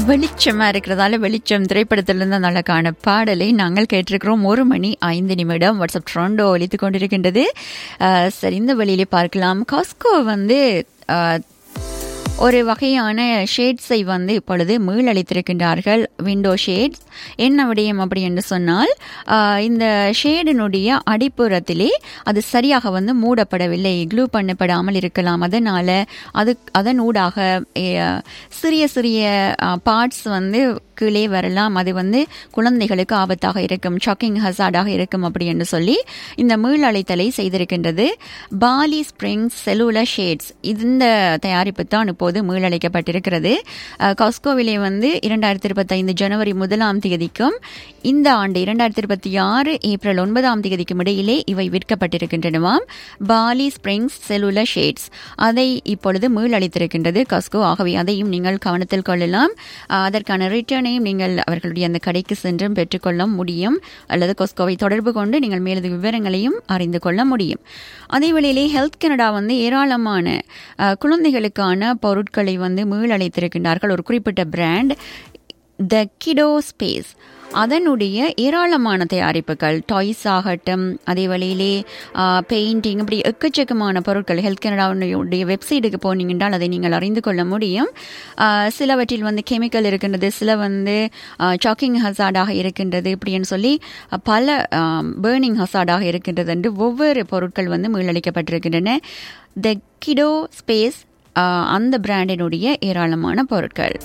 வெளிச்சமா இருக்கிறதால வெளிச்சம் திரைப்படத்திலிருந்து அந்த அழகான பாடலை நாங்கள் கேட்டிருக்கிறோம் ஒரு மணி ஐந்து நிமிடம் வாட்ஸ்அப் ட்ரோண்டோ ஒலித்து கொண்டிருக்கின்றது அஹ், சரி இந்த வழியிலே பார்க்கலாம் காஸ்கோ வந்து அஹ், ஒரு வகையான ஷேட்ஸை வந்து இப்பொழுது மீளளித்திருக்கின்றார்கள் விண்டோ ஷேட்ஸ் என்ன விடயம் அப்படி என்று சொன்னால் ஆஹ், இந்த ஷேடினுடைய அடிப்புறத்திலே அது சரியாக வந்து மூடப்படவில்லை க்ளூ பண்ணப்படாமல் இருக்கலாம் அதனால அது அதன் ஊடாக eh, சிறிய சிறிய பார்ட்ஸ் வந்து கீழே வரலாம் அது வந்து குழந்தைகளுக்கு ஆபத்தாக இருக்கும் ஷாக்கிங் ஹசார்டாக இருக்கும் அப்படி என்று சொல்லி இந்த மீளழைத்தலை செய்திருக்கின்றது பாலி ஸ்ப்ரிங்ஸ் செல்லுலர் ஷேட்ஸ் இந்த தயாரிப்பு தான் இப்போது மீளழைக்கப்பட்டிருக்கிறது அஹ், காஸ்கோவிலே வந்து இரண்டாயிரத்தி இருபத்தைந்து ஜனவரி முதலாம் தேதிக்கும் இந்த ஆண்டு இரண்டாயிரத்தி இருபத்தி ஆறு ஏப்ரல் ஒன்பதாம் தேதிக்கும் இடையிலே இவை விற்கப்பட்டிருக்கின்றனவாம் பாலி ஸ்ப்ரிங்ஸ் செல்லுலர் ஷேட்ஸ் அதை இப்பொழுது மீளளித்திருக்கின்றது காஸ்கோ ஆகவே அதையும் நீங்கள் கவனத்தில் கொள்ளலாம் அஹ், அதற்கான ரிட்டர்னையும் நீங்கள் அவர்களுடைய அந்த கடைக்கு சென்றும் பெற்றுக்கொள்ள முடியும் அல்லது கொஸ்கோவை தொடர்பு கொண்டு நீங்கள் மேலது விவரங்களையும் அறிந்து கொள்ள முடியும் அதே வேளையிலே ஹெல்த் கனடா வந்து ஏராளமான அஹ், குழந்தைகளுக்கான பொருட்களை வந்து மீளழைத்திருக்கின்றார்கள் ஒரு குறிப்பிட்ட பிராண்ட் த கிடோ ஸ்பேஸ் அதனுடைய ஏராளமான தயாரிப்புகள் டாய்ஸ் ஆகட்டும் அதே வழியிலே பெயிண்டிங் இப்படி எக்கச்சக்கமான பொருட்கள் ஹெல்த் கனடாவுடைய வெப்சைட்டுக்கு போனீங்கன்றால் அதை நீங்கள் அறிந்து கொள்ள முடியும் ஆ, சிலவற்றில் வந்து கெமிக்கல் இருக்கின்றது சில வந்து சாக்கிங் ஹசார்டாக இருக்கின்றது இப்படின்னு சொல்லி அ, பல பேர்னிங் ஹசார்டாக இருக்கின்றது என்று ஒவ்வொரு பொருட்கள் வந்து மீளளிக்கப்பட்டிருக்கின்றன த கிடோ ஸ்பேஸ் அந்த பிராண்டினுடைய ஏராளமான பொருட்கள்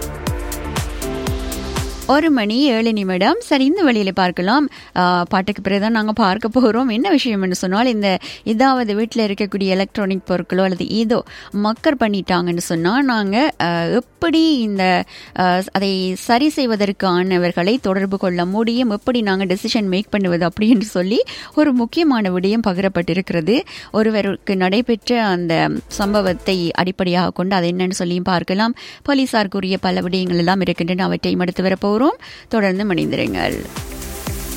ஒரு மணி ஏழு நிமிடம் சரி இந்த வழியில பார்க்கலாம் ஆ, பாட்டுக்கு பிறகுதான் நாங்கள் பார்க்க போகிறோம் என்ன விஷயம் என்று சொன்னால் இந்த இதாவது வீட்டில் இருக்கக்கூடிய எலக்ட்ரானிக் பொருட்களோ அல்லது ஏதோ மக்கர் பண்ணிட்டாங்கன்னு சொன்னால் நாங்கள் எப்படி இந்த ஆ, அதை சரி செய்வதற்கானவர்களை தொடர்பு கொள்ள முடியும் எப்படி நாங்கள் டெசிஷன் மேக் பண்ணுவது அப்படின்னு சொல்லி ஒரு முக்கியமான விடயம் பகிரப்பட்டிருக்கிறது ஒருவருக்கு நடைபெற்ற அந்த சம்பவத்தை அடிப்படையாக கொண்டு அது என்னன்னு சொல்லியும் பார்க்கலாம் போலீசார் கூறிய பல விடயங்கள் எல்லாம் இருக்கின்றன அவற்றையும் எடுத்து வரப்போகிறோம் தொடர்ந்து மணிந்திருங்கள்